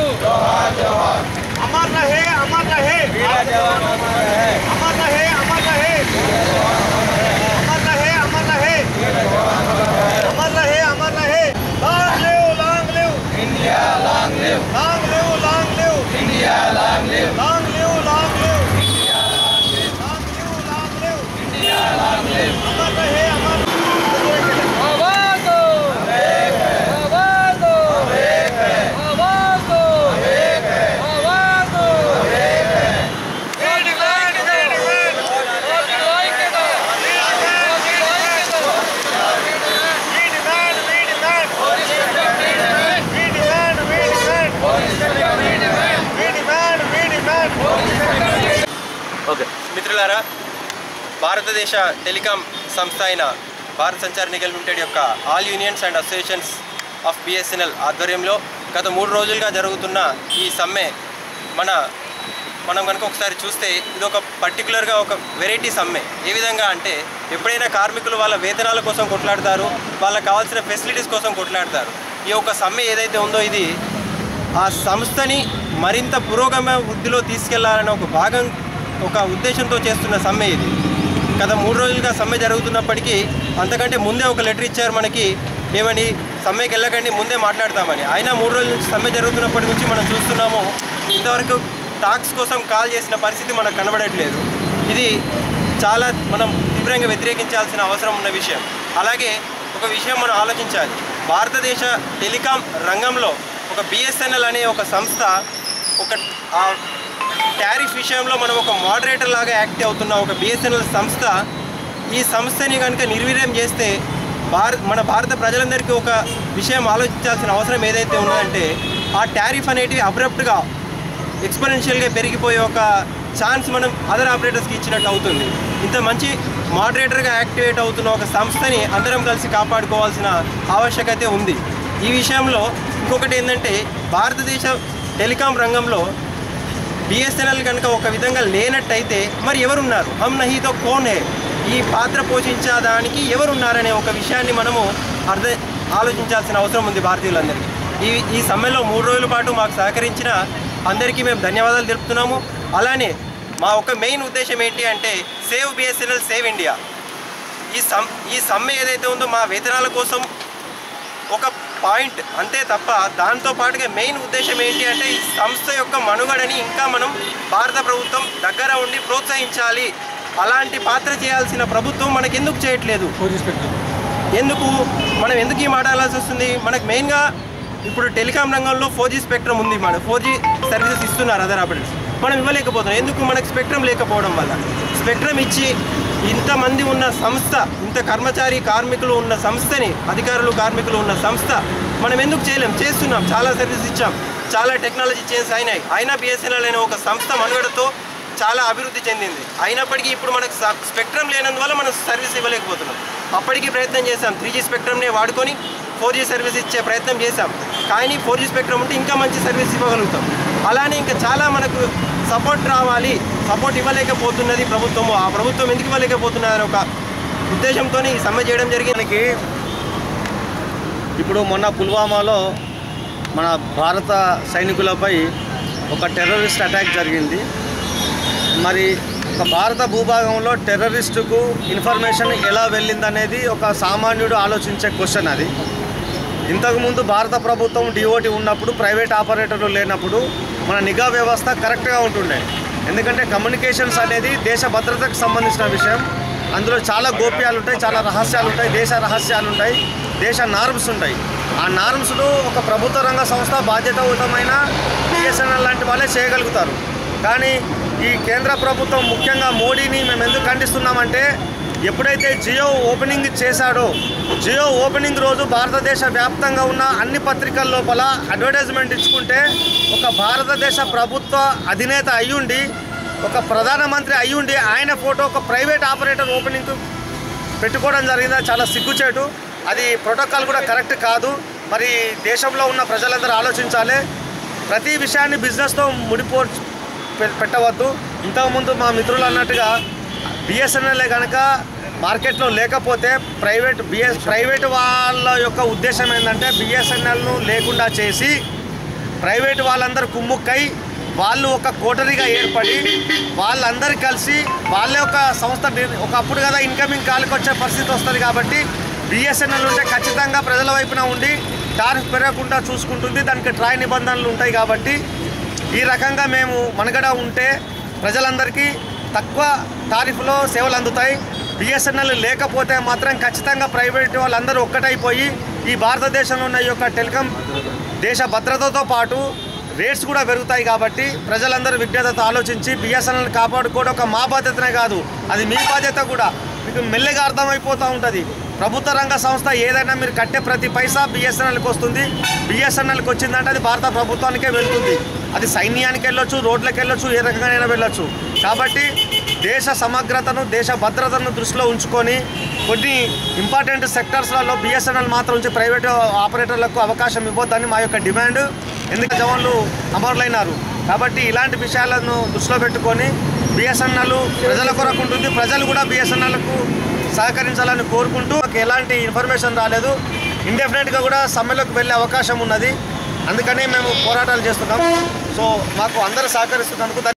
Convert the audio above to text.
अमर रहे अमर रहे अमर रहे अमर रहे अमर रहे अमर रहे अमर रहे अमर रहे long live long live India long live long live long live India long live long live long live India long live long live India long live अमर रहे अमर ఓకే మిత్రులారా భారతదేశ టెలికాం సంస్థ అయిన భారత్ సంచార్ నిగమ్ లిమిటెడ్ యొక్క all unions and associations of BSNL ఆధ్వర్యంలో గత మూడు రోజులుగా జరుగుతున్న ఈ సమ్మె మన మనం కనుక ఒకసారి చూస్తే ఇది ఒక పర్టికులర్గా ఒక వెరైటీ సమ్మె ఏ విధంగా అంటే ఎప్పుడైనా కార్మికులు వాళ్ళ వేతనాల కోసం కొట్లాడతారు వాళ్ళకి కావాల్సిన ఫెసిలిటీస్ కోసం కొట్లాడతారు ఈ యొక్క సమ్మె ఏదైతే ఉందో ఇది ఆ సంస్థని మరింత పురోగమ వృద్ధిలో తీసుకెళ్లాలనే ఒక భాగం ఒక ఉద్దేశంతో చేస్తున్న సమ్మె ఇది గత మూడు రోజులుగా సమ్మె జరుగుతున్నప్పటికీ అంతకంటే ముందే ఒక లెటర్ ఇచ్చారు మనకి ఏమని సమ్మెకి వెళ్ళకండి ముందే మాట్లాడతామని అయినా మూడు రోజుల నుంచి సమ్మె జరుగుతున్నప్పటి నుంచి మనం చూస్తున్నాము ఇంతవరకు టాక్స్ కోసం కాల్ చేసిన పరిస్థితి మనకు కనబడట్లేదు ఇది చాలా మనం తీవ్రంగా వ్యతిరేకించాల్సిన అవసరం ఉన్న విషయం అలాగే ఒక విషయం మనం ఆలోచించాలి భారతదేశ టెలికాం రంగంలో ఒక బిఎస్ఎన్ఎల్ అనే ఒక సంస్థ ఒక ఆ టారిఫ్ విషయంలో మనం ఒక మోడరేటర్ లాగా యాక్ట్ అవుతున్న ఒక బిఎస్ఎన్ఎల్ సంస్థ ఈ సంస్థని కనుక నిర్వీర్యం చేస్తే భారత్ మన భారత ప్రజలందరికీ ఒక విషయం ఆలోచించాల్సిన అవసరం ఏదైతే ఉందంటే ఆ టారిఫ్ అనేటివి అబ్రప్ట్గా ఎక్స్పోనెన్షియల్గా పెరిగిపోయే ఒక ఛాన్స్ మనం అదర్ ఆపరేటర్స్కి ఇచ్చినట్టు అవుతుంది ఇంత మంచి మోడరేటర్గా యాక్టివేట్ అవుతున్న ఒక సంస్థని అందరం కలిసి కాపాడుకోవాల్సిన ఆవశ్యకత ఉంది ఈ విషయంలో ఇంకొకటి ఏంటంటే భారతదేశ టెలికాం రంగంలో బిఎస్ఎన్ఎల్ కనుక ఒక విధంగా లేనట్టయితే మరి ఎవరున్నారు హమ్ నహీతో కోన్ హే ఈ పాత్ర పోషించడానికి ఎవరున్నారనే ఒక విషయాన్ని మనము అర్థ ఆలోచించాల్సిన అవసరం ఉంది భారతీయులందరికీ ఈ ఈ సమ్మెలో మూడు రోజుల పాటు మాకు సహకరించిన అందరికీ మేము ధన్యవాదాలు తెలుపుతున్నాము అలానే మా ఒక మెయిన్ ఉద్దేశం ఏంటి అంటే సేవ్ బిఎస్ఎన్ఎల్ సేవ్ ఇండియా ఈ సమ్ ఈ సమ్మె ఏదైతే ఉందో మా వేతనాల కోసం ఒక పాయింట్ అంతే తప్ప దాంతో పాటుగా మెయిన్ ఉద్దేశం ఏంటి అంటే ఈ సంస్థ యొక్క మనుగడని ఇంకా మనం భారత ప్రభుత్వం దగ్గర ఉండి ప్రోత్సహించాలి అలాంటి పాత్ర చేయాల్సిన ప్రభుత్వం మనకి ఎందుకు చేయట్లేదు ఎందుకు మనం ఎందుకు ఈ మాట్లాడాల్సి వస్తుంది మనకు మెయిన్గా ఇప్పుడు టెలికాం రంగంలో ఫోర్ జీ స్పెక్ట్రమ్ ఉంది మన ఫోర్ జీ సర్వీసెస్ ఇస్తున్నారు అదర్ ఆపరేటర్స్ మనం ఇవ్వలేకపోతున్నాం ఎందుకు మనకు స్పెక్ట్రమ్ లేకపోవడం వల్ల స్పెక్ట్రమ్ ఇచ్చి ఇంతమంది ఉన్న సంస్థ ఇంత కర్మచారి కార్మికులు ఉన్న సంస్థని అధికారులు కార్మికులు ఉన్న సంస్థ మనం ఎందుకు చేయలేం చేస్తున్నాం చాలా సర్వీస్ ఇచ్చాం చాలా టెక్నాలజీ చేంజ్ అయినాయి అయినా బిఎస్ఎన్ఎల్ అనే ఒక సంస్థ మనుగడతో చాలా అభివృద్ధి చెందింది అయినప్పటికీ ఇప్పుడు మనకు స- స్పెక్ట్రమ్ లేనందువల్ల మనం సర్వీస్ ఇవ్వలేకపోతున్నాం అప్పటికి ప్రయత్నం చేశాం త్రీ జీ స్పెక్ట్రమ్నే వాడుకొని ఫోర్ జీ సర్వీస్ ఇచ్చే ప్రయత్నం చేశాం కానీ ఫోర్ జీ స్పెక్ట్రమ్ ఉంటే ఇంకా మంచి సర్వీస్ ఇవ్వగలుగుతాం అలానే ఇంకా చాలా మనకు సపోర్ట్ రావాలి సపోర్ట్ ఇవ్వలేకపోతున్నది ప్రభుత్వము ఆ ప్రభుత్వం ఎందుకు ఇవ్వలేకపోతున్నది అనే ఒక ఉద్దేశంతో ఈ సమ్మె చేయడం జరిగింది మనకి ఇప్పుడు మొన్న పుల్వామాలో మన భారత సైనికులపై ఒక టెర్రరిస్ట్ అటాక్ జరిగింది మరి ఒక భారత భూభాగంలో టెర్రరిస్టుకు ఇన్ఫర్మేషన్ ఎలా వెళ్ళిందనేది ఒక సామాన్యుడు ఆలోచించే క్వశ్చన్ అది ఇంతకుముందు భారత ప్రభుత్వం డిఓటి ఉన్నప్పుడు ప్రైవేట్ ఆపరేటర్లు లేనప్పుడు మన నిఘా వ్యవస్థ కరెక్ట్గా ఉంటుండే ఎందుకంటే కమ్యూనికేషన్స్ అనేది దేశ భద్రతకు సంబంధించిన విషయం అందులో చాలా గోప్యాలు ఉంటాయి చాలా రహస్యాలు ఉంటాయి దేశ రహస్యాలు ఉంటాయి దేశ నార్మ్స్ ఉంటాయి ఆ నార్మ్స్ను ఒక ప్రభుత్వ రంగ సంస్థ బాధ్యతాయుతమైన బిఎస్ఎన్ఎల్ లాంటి వాళ్ళే చేయగలుగుతారు కానీ ఈ కేంద్ర ప్రభుత్వం ముఖ్యంగా మోడీని మేము ఎందుకు ఖండిస్తున్నామంటే ఎప్పుడైతే జియో ఓపెనింగ్ చేశాడో జియో ఓపెనింగ్ రోజు భారతదేశ వ్యాప్తంగా ఉన్న అన్ని పత్రికల లోపల అడ్వర్టైజ్మెంట్ ఇచ్చుకుంటే ఒక భారతదేశ ప్రభుత్వ అధినేత అయ్యుండి ఒక ప్రధానమంత్రి అయ్యుండి ఆయన ఫోటో ఒక ప్రైవేట్ ఆపరేటర్ ఓపెనింగ్ పెట్టుకోవడం జరిగింది చాలా సిగ్గుచేటు అది ప్రోటోకాల్ కూడా కరెక్ట్ కాదు మరి దేశంలో ఉన్న ప్రజలందరూ ఆలోచించాలి ప్రతి విషయాన్ని బిజినెస్తో ముడిపో పె- పెట్టవద్దు ఇంతకుముందు మా మిత్రులు అన్నట్టుగా బిఎస్ఎన్ఎల్ కనుక మార్కెట్లో లేకపోతే ప్రైవేట్ బిఎస్ ప్రైవేట్ వాళ్ళ యొక్క ఉద్దేశం ఏంటంటే బిఎస్ఎన్ఎల్ను లేకుండా చేసి ప్రైవేట్ వాళ్ళందరూ కుమ్ముక్కై వాళ్ళు ఒక కోటరీగా ఏర్పడి వాళ్ళందరూ కలిసి వాళ్ళే ఒక సంస్థ నిర్- ఒకప్పుడు కదా ఇన్కమింగ్ కాల్కి వచ్చే పరిస్థితి వస్తుంది కాబట్టి బిఎస్ఎన్ఎల్ ఉంటే ఖచ్చితంగా ప్రజల వైపున ఉండి టారిఫ్ పెరగకుండా చూసుకుంటుంది దానికి ట్రాయ్ నిబంధనలు ఉంటాయి కాబట్టి ఈ రకంగా మేము మనుగడ ఉంటే ప్రజలందరికీ తక్కువ టారిఫ్లో సేవలు అందుతాయి బిఎస్ఎన్ఎల్ లేకపోతే మాత్రం ఖచ్చితంగా ప్రైవేట్ వాళ్ళందరూ ఒక్కటైపోయి ఈ భారతదేశంలో ఉన్న ఈ యొక్క టెలికాం దేశ భద్రతతో పాటు రేట్స్ కూడా పెరుగుతాయి కాబట్టి ప్రజలందరూ విజ్ఞతతో ఆలోచించి బిఎస్ఎన్ఎల్ కాపాడుకోవడం ఒక మా బాధ్యతనే కాదు అది మీ బాధ్యత కూడా మీకు మెల్లగా అర్థమైపోతూ ఉంటుంది ప్రభుత్వ రంగ సంస్థ ఏదైనా మీరు కట్టే ప్రతి పైసా బిఎస్ఎన్ఎల్కి వస్తుంది బిఎస్ఎన్ఎల్కి వచ్చిందంటే అది భారత ప్రభుత్వానికే వెళ్తుంది అది సైన్యానికి వెళ్ళొచ్చు రోడ్లకు వెళ్ళొచ్చు ఏ రకంగానైనా వెళ్ళొచ్చు కాబట్టి దేశ సమగ్రతను దేశ భద్రతను దృష్టిలో ఉంచుకొని కొన్ని ఇంపార్టెంట్ సెక్టర్స్లలో బిఎస్ఎన్ఎల్ మాత్రం ఉంచి ప్రైవేట్ ఆపరేటర్లకు అవకాశం ఇవ్వద్దని మా యొక్క డిమాండ్ ఎందుకంటే జవాన్లు అమరులైనారు కాబట్టి ఇలాంటి విషయాలను దృష్టిలో పెట్టుకొని బిఎస్ఎన్ఎల్ ప్రజల కొరకు ఉంటుంది ప్రజలు కూడా బిఎస్ఎన్ఎల్కు సహకరించాలని కోరుకుంటూ మాకు ఎలాంటి ఇన్ఫర్మేషన్ రాలేదు ఇండెఫినెట్గా కూడా సమ్మెలోకి వెళ్ళే అవకాశం ఉన్నది అందుకని మేము పోరాటాలు చేస్తున్నాం సో మాకు అందరూ సహకరిస్తున్నందుకు ధన్య-